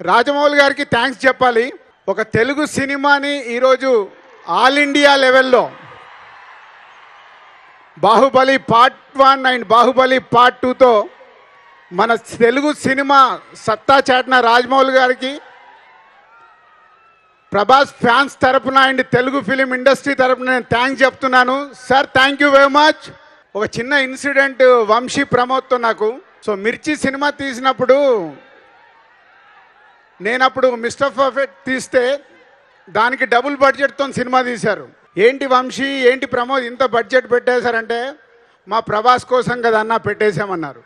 రాజమౌళి గారికి థ్యాంక్స్ చెప్పాలి ఒక తెలుగు సినిమాని ఈరోజు ఆల్ ఇండియా లెవెల్లో Baahubali part one and Baahubali part టూతో మన తెలుగు సినిమా సత్తా చాటిన రాజమౌళి గారికి ప్రభాస్ ఫ్యాన్స్ తరపున అండ్ తెలుగు ఫిలిం ఇండస్ట్రీ తరపున నేను థ్యాంక్స్ చెప్తున్నాను sir thank you very much ఒక చిన్న ఇన్సిడెంట్ వంశీ ప్రమోద్తో నాకు సో మిర్చి సినిమా తీసినప్పుడు నేను అప్పుడు మిస్టర్ పర్ఫెక్ట్ తీస్తే దానికి డబుల్ బడ్జెట్తో సినిమా తీశారు ఏంటి వంశీ ఏంటి ప్రమోద్ ఇంత బడ్జెట్ పెట్టేశారంటే మా ప్రభాస్ కోసం కదా అన్న పెట్టేశామన్నారు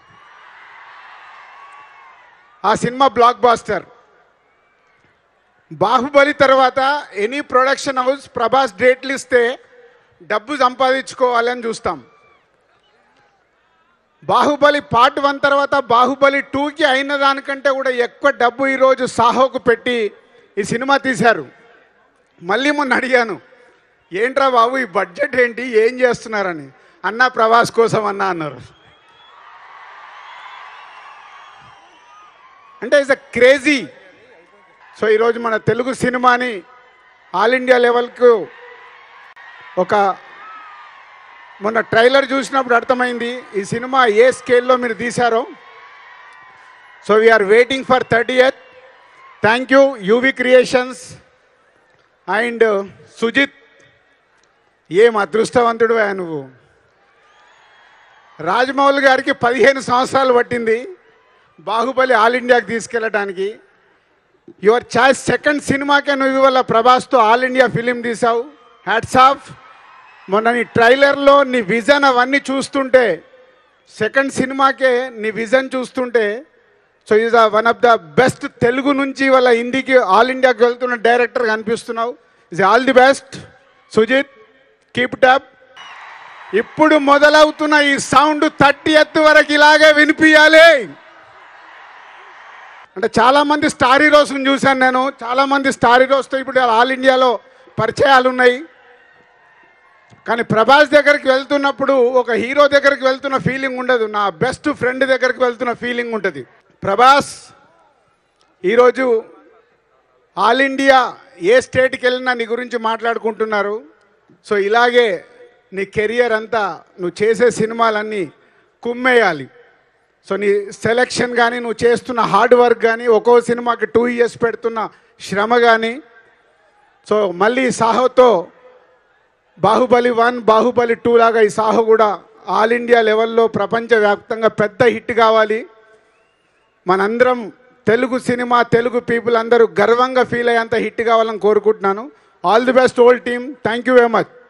ఆ సినిమా బ్లాక్ బాస్టర్ బాహుబలి తర్వాత ఎనీ ప్రొడక్షన్ హౌస్ ప్రభాస్ డేట్లు ఇస్తే డబ్బు సంపాదించుకోవాలని చూస్తాం బాహుబలి పార్ట్ వన్ తర్వాత బాహుబలి టూకి అయిన దానికంటే కూడా ఎక్కువ డబ్బు ఈరోజు సాహోకు పెట్టి ఈ సినిమా తీశారు మళ్ళీ మొన్న అడిగాను ఏంట్రా బాబు ఈ బడ్జెట్ ఏంటి ఏం చేస్తున్నారని అన్న ప్రభాస్ కోసం అన్న అన్నారు అంటే ఇట్స్ అ క్రేజీ సో ఈరోజు మన తెలుగు సినిమాని ఆల్ ఇండియా లెవెల్కు ఒక మొన్న ట్రైలర్ చూసినప్పుడు అర్థమైంది ఈ సినిమా ఏ స్కేల్లో మీరు తీశారో so we are waiting for thirty eighth thank you UV Creations and Sujeeth ఏం అదృష్టవంతుడు నువ్వు రాజమౌళి గారికి పదిహేను సంవత్సరాలు పట్టింది బాహుబలి ఆల్ ఇండియాకి తీసుకెళ్ళడానికి యువర్ చాయిస్ సెకండ్ సినిమాకే నువ్వు ఇవాళ ప్రభాస్తో ఆల్ ఇండియా ఫిలిం తీసావు హ్యాట్స్ ఆఫ్ మొన్న నీ ట్రైలర్లో నీ విజన్ అవన్నీ చూస్తుంటే సెకండ్ సినిమాకే నీ విజన్ చూస్తుంటే so is one of the best Telugu నుంచి వాళ్ళ హిందీకి ఆల్ ఇండియాకి వెళ్తున్న డైరెక్టర్ కనిపిస్తున్నావు is all the best Sujeeth keep up ఇప్పుడు మొదలవుతున్న ఈ సౌండ్ థర్టీ ఎత్ వరకు ఇలాగే వినిపించాలి అంటే చాలా మంది స్టార్ హీరోస్ని చూశాను నేను చాలా మంది స్టార్ హీరోస్తో ఇప్పుడు ఆల్ ఇండియాలో పరిచయాలు ఉన్నాయి కానీ ప్రభాస్ దగ్గరికి వెళ్తున్నప్పుడు ఒక హీరో దగ్గరికి వెళ్తున్న ఫీలింగ్ ఉండదు నా బెస్ట్ ఫ్రెండ్ దగ్గరికి వెళ్తున్న ఫీలింగ్ ఉంటుంది ప్రభాస్ ఈరోజు ఆల్ ఇండియా ఏ స్టేట్కి వెళ్ళినా నీ గురించి మాట్లాడుకుంటున్నారు సో ఇలాగే నీ కెరియర్ అంతా నువ్వు చేసే సినిమాలన్నీ కుమ్మేయాలి సో నీ సెలెక్షన్ కానీ నువ్వు చేస్తున్న హార్డ్ వర్క్ కానీ ఒక్కో సినిమాకి టూ ఇయర్స్ పెడుతున్న శ్రమ కానీ సో మళ్ళీ సాహోతో బాహుబలి వన్ బాహుబలి టూ లాగా ఈ సాహో కూడా ఆల్ ఇండియా లెవెల్లో ప్రపంచవ్యాప్తంగా పెద్ద హిట్ కావాలి మనందరం తెలుగు సినిమా తెలుగు పీపుల్ అందరూ గర్వంగా ఫీల్ అయ్యేంత హిట్ కావాలని కోరుకుంటున్నాను all the best old team thank you very much